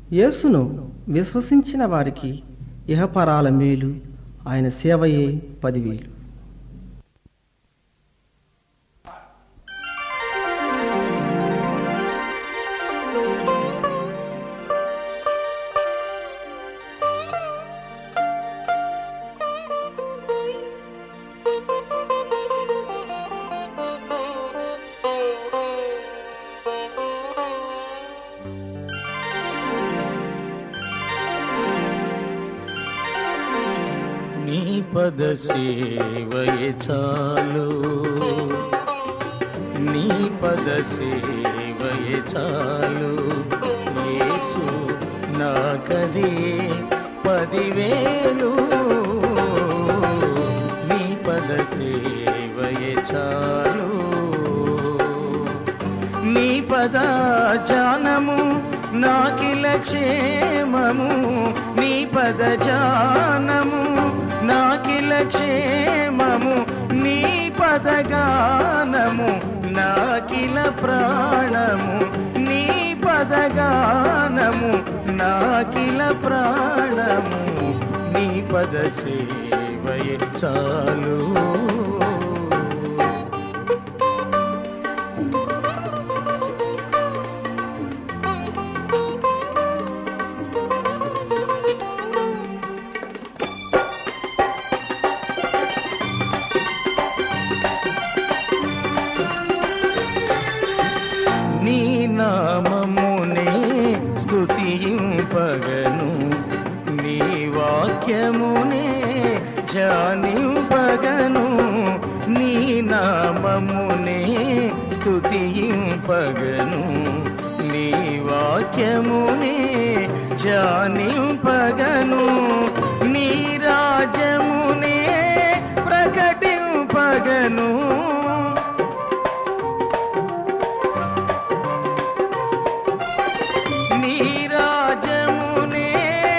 యేసును విశ్వసించిన వారికి ఇహపరాల మేలు ఆయన సేవయే పదివేలు నీ పద సేవయే చాలు నీ పద సేవయే చాలు యేసు నాకదే పదివేలు నీ పద సేవయే చాలు నీ పద జానము నాకిల క్షేమము నీ పద జానము నాకిల క్షేమము నీ పద గానము నాకిల ప్రాణము నీ పద గానము నాకిల ప్రాణము నీ పద సేవయ చాలు నీ నామమునే స్తుతింపగను నీ వాక్యమునే ధ్యానింపగను నీ నామమునే స్తుతింపగను నీ వాక్యమునే ధ్యానింపగను నీ రాజ్యమునే ప్రకటింపగను నీ రాజమునే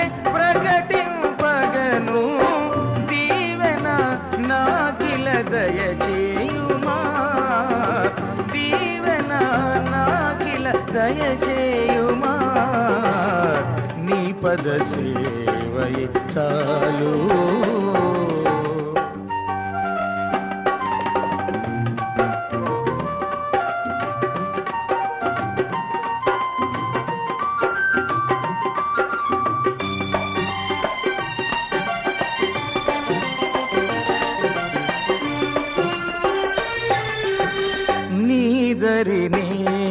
ప్రకటింపగను దీవెన నాకిల దయచేయుమా దీవెన నాకిల దయచేయుమా నీ పద సేవయ చాలు నీదరినే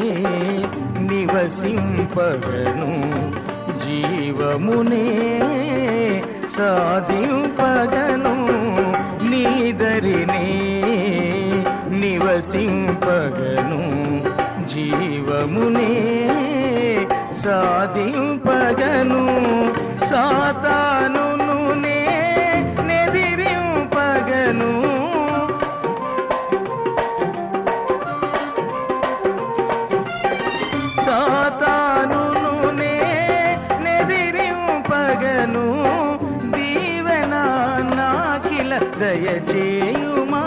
నివసింపగను జీవమునే సాధింపగను నీదరినే నివసింపగను జీవమునే సాధింపగను సాతానును నే నెదిరింపగను సాతానును నే నెదిరింపగను దీవెన నాకిల దయచేయుమా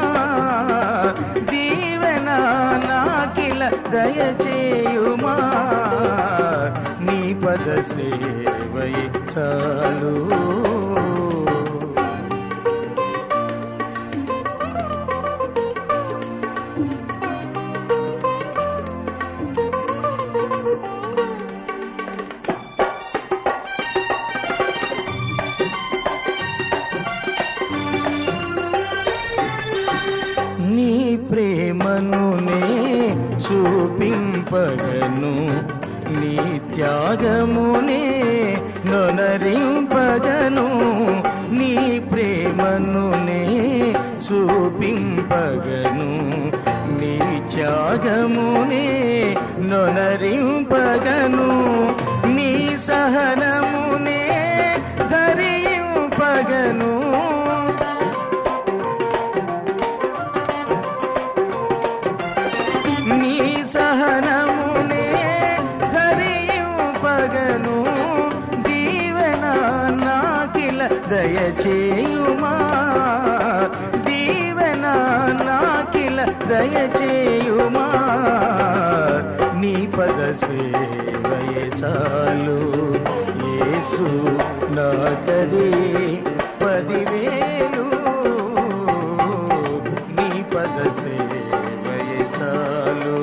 దీవెన నాకిల దయచేయుమా నీ పద సేవయ చాలు నీ ప్రేమను నే చూపింపగను నీ త్యాగమునే నొనరింపగను నీ ప్రేమను నే చూపింపగను నీ త్యాగమునే నొనరింపగను నీ సహనమునే ధరింపగను నీ సహనమునే ధరింపగను దీవెన నాకిల దయచేయుమా దీవెన నాకిల దయచేయుమా నీ పద సేవయే చాలు యేసు నాకదే పదివేలు నీ పద సేవయే చాలు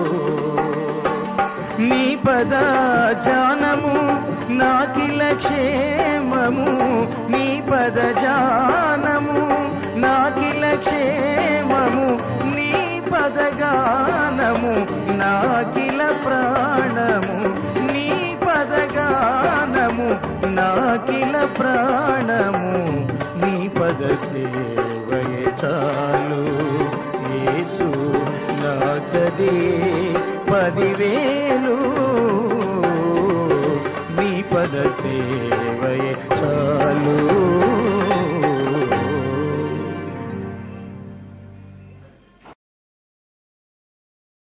నీ పద జానము నాకిల క్షేమము నీ పద జానము నాకిల క్షేమము నీ పదగానము నాకిల ప్రాణము నీ పదగానము నాకిల ప్రాణము నీ పద సేవయే చాలు యేసు నాకదే పదివేలు నీ పద సేవయే చాలు